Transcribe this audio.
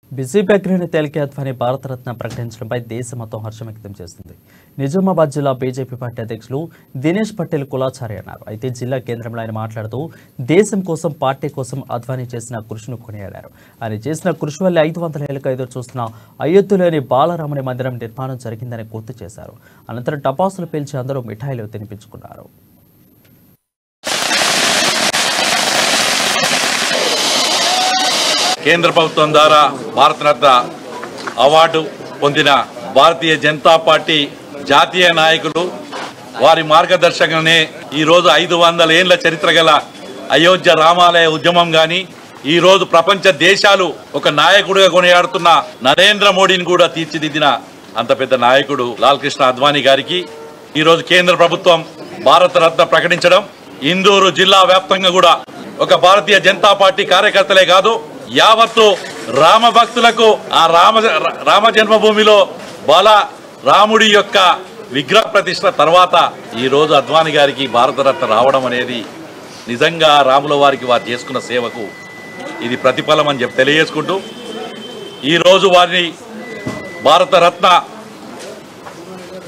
BJP అగ్రహిణి తేలికే అద్వానీ భారతరత్న ప్రకటించడంపై దేశం మొత్తం హర్షం వ్యక్తం చేస్తుంది నిజామాబాద్ జిల్లా బీజేపీ పార్టీ అధ్యక్షులు దినేష్ పటేల్ కులాచారి అన్నారు అయితే జిల్లా కేంద్రంలో ఆయన మాట్లాడుతూ దేశం కోసం పార్టీ కోసం అద్వానీ చేసిన కృషిని కొనియాడారు ఆయన చేసిన కృషి వల్ల ఐదు వందల ఏళ్ళకు ఎదురు చూస్తున్న అయోధ్యలోని బాలరాముని మందిరం నిర్మాణం జరిగిందని గుర్తు చేశారు అనంతరం టపాసులు పేల్చి అందరూ మిఠాయిలు తినిపించుకున్నారు కేంద్ర ప్రభుత్వం ద్వారా భారతరత్న అవార్డు పొందిన భారతీయ జనతా పార్టీ జాతీయ నాయకులు వారి మార్గదర్శకంగానే ఈరోజు ఐదు వందల ఏండ్ల చరిత్ర గల అయోధ్య రామాలయ ఉద్యమం గాని ఈ రోజు ప్రపంచ దేశాలు ఒక నాయకుడిగా కొనియాడుతున్న నరేంద్ర మోడీని కూడా తీర్చిదిద్దిన అంత పెద్ద నాయకుడు లాల్ కృష్ణ అద్వానీ గారికి ఈ రోజు కేంద్ర ప్రభుత్వం భారతరత్న ప్రకటించడం ఇందూరు జిల్లా వ్యాప్తంగా కూడా ఒక భారతీయ జనతా పార్టీ కార్యకర్తలే కాదు యావత్తు రామ భక్తులకు ఆ రామ రామ జన్మభూమిలో బాల రాముడి యొక్క విగ్రహ ప్రతిష్ట తర్వాత ఈ రోజు అద్వాని గారికి భారతరత్న రావడం అనేది నిజంగా రాముల వారికి వారు చేసుకున్న సేవకు ఇది ప్రతిఫలం అని చెప్పి తెలియజేసుకుంటూ ఈరోజు వారిని భారతరత్న